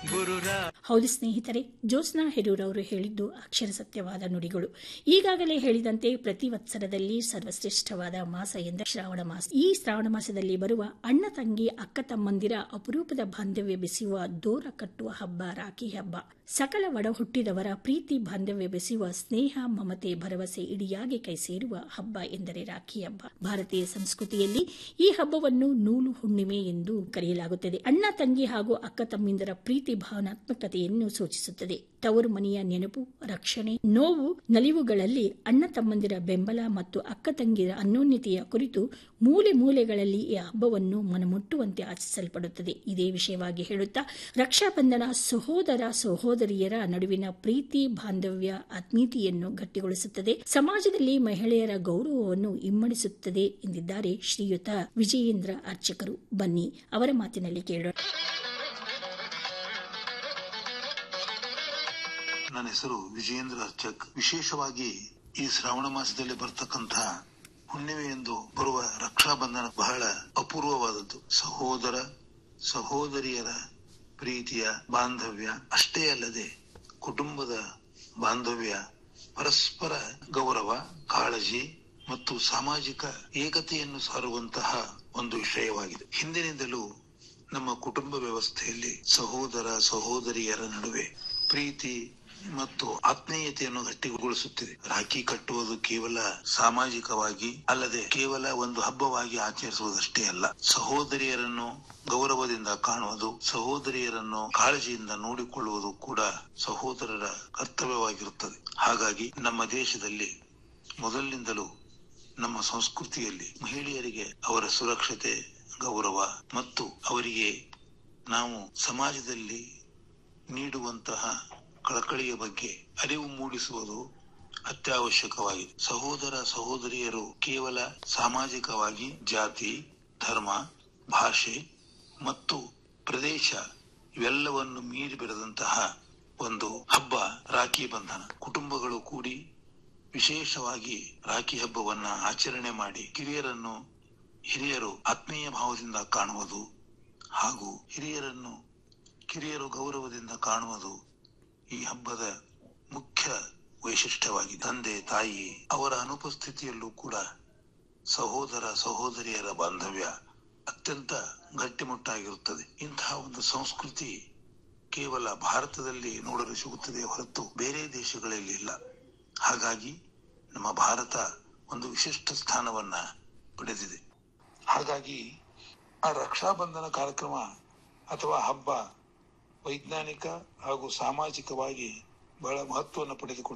ಗುರುರಾ ಹೌದು ಸ್ನೇಹಿತರೆ ಜ್ಯೋತ್ಸ್ನಾ ಹೆರೂರವರು ಹೇಳಿದ್ದು ಅಕ್ಷರ ಸತ್ಯವಾದ ನುಡಿಗಳು ಈಗಾಗಲೇ ಹೇಳಿದಂತೆ ಪ್ರತಿ ವತ್ಸರದಲ್ಲಿ ಸರ್ವಶ್ರೇಷ್ಠವಾದ ಮಾಸ ಎಂದರೆ ಶ್ರಾವಣ ಮಾಸ ಈ ಶ್ರಾವಣ ಮಾಸದಲ್ಲಿ ಬರುವ ಅಣ್ಣ ತಂಗಿ ಅಕ್ಕ ತಮ್ಮಂದಿರ ಅಪರೂಪದ ಬಾಂಧವ್ಯ ಬೆಸೆಯುವ ದೂರ ಕಟ್ಟುವ ಹಬ್ಬ ರಾಖಿ ಹಬ್ಬ ಸಕಲ ಒಡ ಹುಟ್ಟಿದವರ ಪ್ರೀತಿ ಬಾಂಧವ್ಯ ಬೆಸೆಯುವ ಸ್ನೇಹ ಮಮತೆ ಭರವಸೆ ಇಡಿಯಾಗಿ ಕೈ ಸೇರುವ ಹಬ್ಬ ಎಂದರೆ ರಾಖಿ ಹಬ್ಬ ಭಾರತೀಯ ಸಂಸ್ಕೃತಿಯಲ್ಲಿ ಈ ಹಬ್ಬವನ್ನು ನೂಲು ಹುಣ್ಣಿಮೆ ಎಂದು ಕರೆಯಲಾಗುತ್ತದೆ ಅಣ್ಣ ತಂಗಿ ಹಾಗೂ ಅಕ್ಕ ತಮ್ಮಿಂದರ ಪ್ರೀತಿ ಭಾವನಾತ್ಮಕತೆಯನ್ನು ಸೂಚಿಸುತ್ತದೆ ತವರು ಮನೆಯ ನೆನಪು ರಕ್ಷಣೆ ನೋವು ನಲಿವುಗಳಲ್ಲಿ ಅಣ್ಣ ತಮ್ಮಂದಿರ ಬೆಂಬಲ ಮತ್ತು ಅಕ್ಕ ತಂಗಿರ ಅನ್ಯೋನ್ಯತೆಯ ಕುರಿತು ಮೂಲೆ ಮೂಲೆಗಳಲ್ಲಿ ಈ ಹಬ್ಬವನ್ನು ಮನಮುಟ್ಟುವಂತೆ ಆಚರಿಸಲ್ಪಡುತ್ತದೆ ಇದೇ ವಿಷಯವಾಗಿ ಹೇಳುತ್ತಾ ರಕ್ಷಾಬಂಧನ ಸಹೋದರ ಸಹೋದರಿಯರ ನಡುವಿನ ಪ್ರೀತಿ ಬಾಂಧವ್ಯ ಆತ್ಮೀಯತೆಯನ್ನು ಗಟ್ಟಿಗೊಳಿಸುತ್ತದೆ ಸಮಾಜದಲ್ಲಿ ಮಹಿಳೆಯರ ಗೌರವವನ್ನು ಇಮ್ಮಡಿಸುತ್ತದೆ ಎಂದಿದ್ದಾರೆ ಶ್ರೀಯುತ ವಿಜಯೇಂದ್ರ ಅರ್ಚಕರು ಬನ್ನಿ ಅವರ ಮಾತಿನಲ್ಲಿ ಕೇಳೋಣ ನನ್ನ ಹೆಸರು ವಿಜಯೇಂದ್ರ ಅರ್ಚಕ್ ವಿಶೇಷವಾಗಿ ಈ ಶ್ರಾವಣ ಮಾಸದಲ್ಲಿ ಬರ್ತಕ್ಕಂಥ ಹುಣ್ಣಿಮೆ ಎಂದು ಬರುವ ರಕ್ಷಾಬಂಧನ ಬಹಳ ಅಪೂರ್ವವಾದದ್ದು ಸಹೋದರ ಸಹೋದರಿಯರ ಪ್ರೀತಿಯ ಬಾಂಧವ್ಯ ಅಷ್ಟೇ ಅಲ್ಲದೆ ಕುಟುಂಬದ ಬಾಂಧವ್ಯ ಪರಸ್ಪರ ಗೌರವ ಕಾಳಜಿ ಮತ್ತು ಸಾಮಾಜಿಕ ಏಕತೆಯನ್ನು ಸಾರುವಂತಹ ಒಂದು ವಿಷಯವಾಗಿದೆ ಹಿಂದಿನಿಂದಲೂ ನಮ್ಮ ಕುಟುಂಬ ವ್ಯವಸ್ಥೆಯಲ್ಲಿ ಸಹೋದರ ಸಹೋದರಿಯರ ನಡುವೆ ಪ್ರೀತಿ ಮತ್ತು ಆತ್ಮೀಯತೆಯನ್ನು ಗಟ್ಟಿಗೊಳಿಸುತ್ತಿದೆ ರಾಖಿ ಕಟ್ಟುವುದು ಕೇವಲ ಸಾಮಾಜಿಕವಾಗಿ ಅಲ್ಲದೆ ಕೇವಲ ಒಂದು ಹಬ್ಬವಾಗಿ ಆಚರಿಸುವುದಷ್ಟೇ ಅಲ್ಲ ಸಹೋದರಿಯರನ್ನು ಗೌರವದಿಂದ ಕಾಣುವುದು ಸಹೋದರಿಯರನ್ನು ಕಾಳಜಿಯಿಂದ ನೋಡಿಕೊಳ್ಳುವುದು ಕೂಡ ಸಹೋದರರ ಕರ್ತವ್ಯವಾಗಿರುತ್ತದೆ ಹಾಗಾಗಿ ನಮ್ಮ ದೇಶದಲ್ಲಿ ಮೊದಲಿನಿಂದಲೂ ನಮ್ಮ ಸಂಸ್ಕೃತಿಯಲ್ಲಿ ಮಹಿಳೆಯರಿಗೆ ಅವರ ಸುರಕ್ಷತೆ ಗೌರವ ಮತ್ತು ಅವರಿಗೆ ನಾವು ಸಮಾಜದಲ್ಲಿ ನೀಡುವಂತಹ ಕಳಕಳಿಯ ಬಗ್ಗೆ ಅರಿವು ಮೂಡಿಸುವುದು ಅತ್ಯವಶ್ಯಕವಾಗಿದೆ ಸಹೋದರ ಸಹೋದರಿಯರು ಕೇವಲ ಸಾಮಾಜಿಕವಾಗಿ ಜಾತಿ ಧರ್ಮ ಭಾಷೆ ಮತ್ತು ಪ್ರದೇಶ ಇವೆಲ್ಲವನ್ನು ಮೀರಿ ಬೆಳೆದಂತಹ ಒಂದು ಹಬ್ಬ ರಾಖಿ ಬಂಧನ ಕುಟುಂಬಗಳು ಕೂಡಿ ವಿಶೇಷವಾಗಿ ರಾಖಿ ಹಬ್ಬವನ್ನ ಆಚರಣೆ ಮಾಡಿ ಕಿರಿಯರನ್ನು ಹಿರಿಯರು ಆತ್ಮೀಯ ಭಾವದಿಂದ ಕಾಣುವುದು ಹಾಗೂ ಹಿರಿಯರನ್ನು ಕಿರಿಯರು ಗೌರವದಿಂದ ಕಾಣುವುದು ಈ ಹಬ್ಬದ ಮುಖ್ಯ ವೈಶಿಷ್ಟ್ಯವಾಗಿದೆ ತಂದೆ ತಾಯಿ ಅವರ ಅನುಪಸ್ಥಿತಿಯಲ್ಲೂ ಕೂಡ ಸಹೋದರ ಸಹೋದರಿಯರ ಬಾಂಧವ್ಯ ಅತ್ಯಂತ ಗಟ್ಟಿಮುಟ್ಟಾಗಿರುತ್ತದೆ ಇಂತಹ ಒಂದು ಸಂಸ್ಕೃತಿ ಕೇವಲ ಭಾರತದಲ್ಲಿ ನೋಡಲು ಸಿಗುತ್ತದೆ ಹೊರತು ಬೇರೆ ದೇಶಗಳಲ್ಲಿ ಇಲ್ಲ ಹಾಗಾಗಿ ನಮ್ಮ ಭಾರತ ಒಂದು ವಿಶಿಷ್ಟ ಸ್ಥಾನವನ್ನ ಪಡೆದಿದೆ ಹಾಗಾಗಿ ಆ ರಕ್ಷಾಬಂಧನ ಕಾರ್ಯಕ್ರಮ ಅಥವಾ ಹಬ್ಬ ವೈಜ್ಞಾನಿಕ ಹಾಗೂ ಸಾಮಾಜಿಕವಾಗಿ ಬಹಳ ಮಹತ್ವವನ್ನು ಪಡೆದುಕೊಂಡಿದೆ